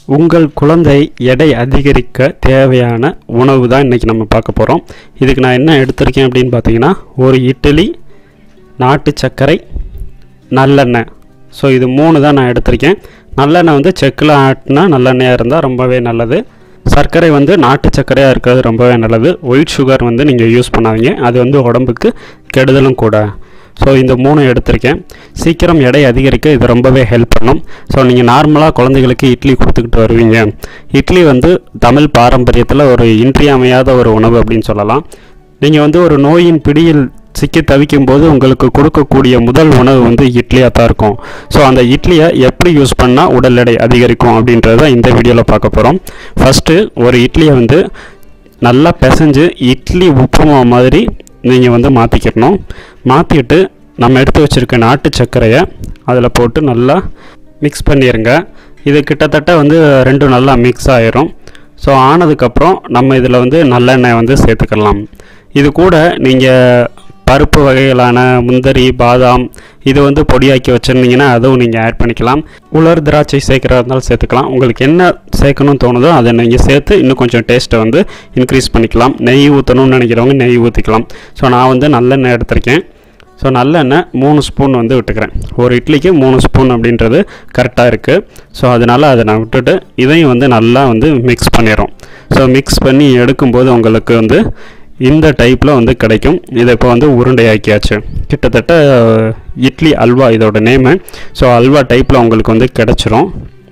உங்கள் குழந்தை எடை அதிகரிக்க தேவையான உணவு தான் இன்றைக்கி நம்ம பார்க்க போகிறோம் இதுக்கு நான் என்ன எடுத்திருக்கேன் அப்படின்னு பார்த்தீங்கன்னா ஒரு இட்லி நாட்டு சர்க்கரை நல்லெண்ணெய் ஸோ இது மூணு தான் நான் எடுத்திருக்கேன் நல்லெண்ணெய் வந்து செக்கில் ஆட்டினா நல்லெண்ணெயாக இருந்தால் ரொம்பவே நல்லது சர்க்கரை வந்து நாட்டு சர்க்கரையாக இருக்கிறது ரொம்பவே நல்லது ஒயிட் சுகர் வந்து நீங்கள் யூஸ் பண்ணாதீங்க அது வந்து உடம்புக்கு கெடுதலும் கூட ஸோ இந்த மூணு எடுத்திருக்கேன் சீக்கிரம் எடை அதிகரிக்க இது ரொம்பவே ஹெல்ப் பண்ணும் ஸோ நீங்கள் நார்மலாக குழந்தைகளுக்கு இட்லி கொடுத்துக்கிட்டு வருவீங்க இட்லி வந்து தமிழ் பாரம்பரியத்தில் ஒரு இன்றியமையாத ஒரு உணவு அப்படின்னு சொல்லலாம் நீங்கள் வந்து ஒரு நோயின் பிடியில் சிக்கி தவிக்கும் போது உங்களுக்கு கொடுக்கக்கூடிய முதல் உணவு வந்து இட்லியாக தான் இருக்கும் ஸோ அந்த இட்லியை எப்படி யூஸ் பண்ணால் உடல் எடை அதிகரிக்கும் அப்படின்றத இந்த வீடியோவில் பார்க்க போகிறோம் ஃபஸ்ட்டு ஒரு இட்லியை வந்து நல்லா பிசைஞ்சு இட்லி உப்புமா மாதிரி நீங்கள் வந்து மாற்றிக்கிடணும் மாற்றிட்டு நம்ம எடுத்து வச்சுருக்க நாட்டு சர்க்கரையை அதில் போட்டு நல்லா மிக்ஸ் பண்ணிடுங்க இது கிட்டத்தட்ட வந்து ரெண்டும் நல்லா மிக்ஸ் ஆயிரும் ஸோ ஆனதுக்கப்புறம் நம்ம இதில் வந்து நல்லெண்ணெய் வந்து சேர்த்துக்கலாம் இது கூட நீங்கள் பருப்பு வகைகளான முந்திரி பாதாம் இது வந்து பொடியாக்கி வச்சுருந்தீங்கன்னா அதுவும் நீங்கள் ஆட் பண்ணிக்கலாம் உலர் திராட்சை சேர்க்குறதா இருந்தாலும் சேர்த்துக்கலாம் உங்களுக்கு என்ன சேர்க்கணும்னு தோணுதோ அதை நீங்கள் சேர்த்து இன்னும் கொஞ்சம் டேஸ்ட்டை வந்து இன்க்ரீஸ் பண்ணிக்கலாம் நெய் ஊற்றணும்னு நினைக்கிறவங்க நெய் ஊற்றிக்கலாம் ஸோ நான் வந்து நல்லெண்ணெய் எடுத்திருக்கேன் ஸோ நல்லெண்ணெய் மூணு ஸ்பூன் வந்து விட்டுக்கிறேன் ஒரு இட்லிக்கு மூணு ஸ்பூன் அப்படின்றது கரெக்டாக இருக்குது ஸோ அதனால் அதை நான் விட்டுட்டு இதையும் வந்து நல்லா வந்து மிக்ஸ் பண்ணிடுறோம் ஸோ மிக்ஸ் பண்ணி எடுக்கும்போது உங்களுக்கு வந்து இந்த டைப்பில் வந்து கிடைக்கும் இதை இப்போ வந்து உருண்டையாக்கியாச்சு கிட்டத்தட்ட இட்லி அல்வா இதோட நேமு ஸோ அல்வா டைப்பில் உங்களுக்கு வந்து கிடச்சிரும்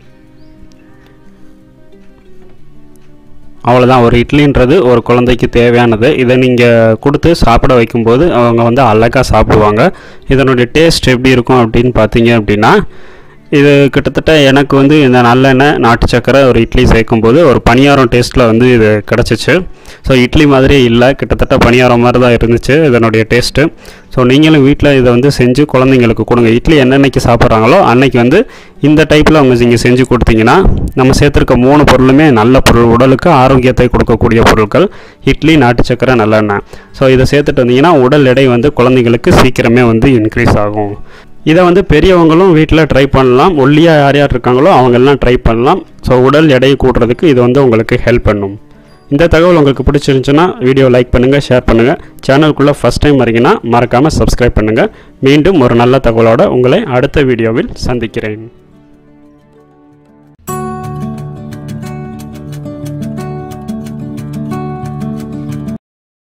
அவ்வளோதான் ஒரு இட்லின்றது ஒரு குழந்தைக்கு தேவையானது இதை நீங்கள் கொடுத்து சாப்பிட வைக்கும்போது அவங்க வந்து அழகாக சாப்பிடுவாங்க இதனுடைய டேஸ்ட் எப்படி இருக்கும் அப்படின்னு பார்த்தீங்க அப்படின்னா இது கிட்டத்தட்ட எனக்கு வந்து இந்த நல்லெண்ணெய் நாட்டு சக்கரை ஒரு இட்லி சேர்க்கும்போது ஒரு பணியாரம் டேஸ்ட்டில் வந்து இது கிடச்சிச்சு ஸோ இட்லி மாதிரியே இல்லை கிட்டத்தட்ட பணியாரம் மாதிரி தான் இருந்துச்சு இதனுடைய டேஸ்ட்டு ஸோ நீங்களும் வீட்டில் இதை வந்து செஞ்சு குழந்தைங்களுக்கு கொடுங்க இட்லி என்னென்னைக்கு சாப்பிட்றாங்களோ அன்னைக்கு வந்து இந்த டைப்பில் அவங்க நீங்கள் செஞ்சு கொடுத்தீங்கன்னா நம்ம சேர்த்துருக்க மூணு பொருளுமே நல்ல பொருள் உடலுக்கு ஆரோக்கியத்தை கொடுக்கக்கூடிய பொருட்கள் இட்லி நாட்டு சக்கரை நல்லெண்ணெய் ஸோ இதை சேர்த்துட்டு வந்தீங்கன்னா உடல் எடை வந்து குழந்தைங்களுக்கு சீக்கிரமே வந்து இன்க்ரீஸ் ஆகும் இதை வந்து பெரியவங்களும் வீட்டில் ட்ரை பண்ணலாம் ஒல்லியாக யார் யார் இருக்காங்களோ அவங்கெல்லாம் ட்ரை பண்ணலாம் ஸோ உடல் எடையை கூட்டுறதுக்கு இது வந்து உங்களுக்கு ஹெல்ப் பண்ணும் இந்த தகவல் உங்களுக்கு பிடிச்சிருந்துச்சுன்னா வீடியோ லைக் பண்ணுங்கள் ஷேர் பண்ணுங்கள் சேனலுக்குள்ளே ஃபஸ்ட் டைம் வரீங்கன்னா மறக்காமல் சப்ஸ்கிரைப் பண்ணுங்கள் மீண்டும் ஒரு நல்ல தகவலோடு உங்களை அடுத்த வீடியோவில் சந்திக்கிறேன்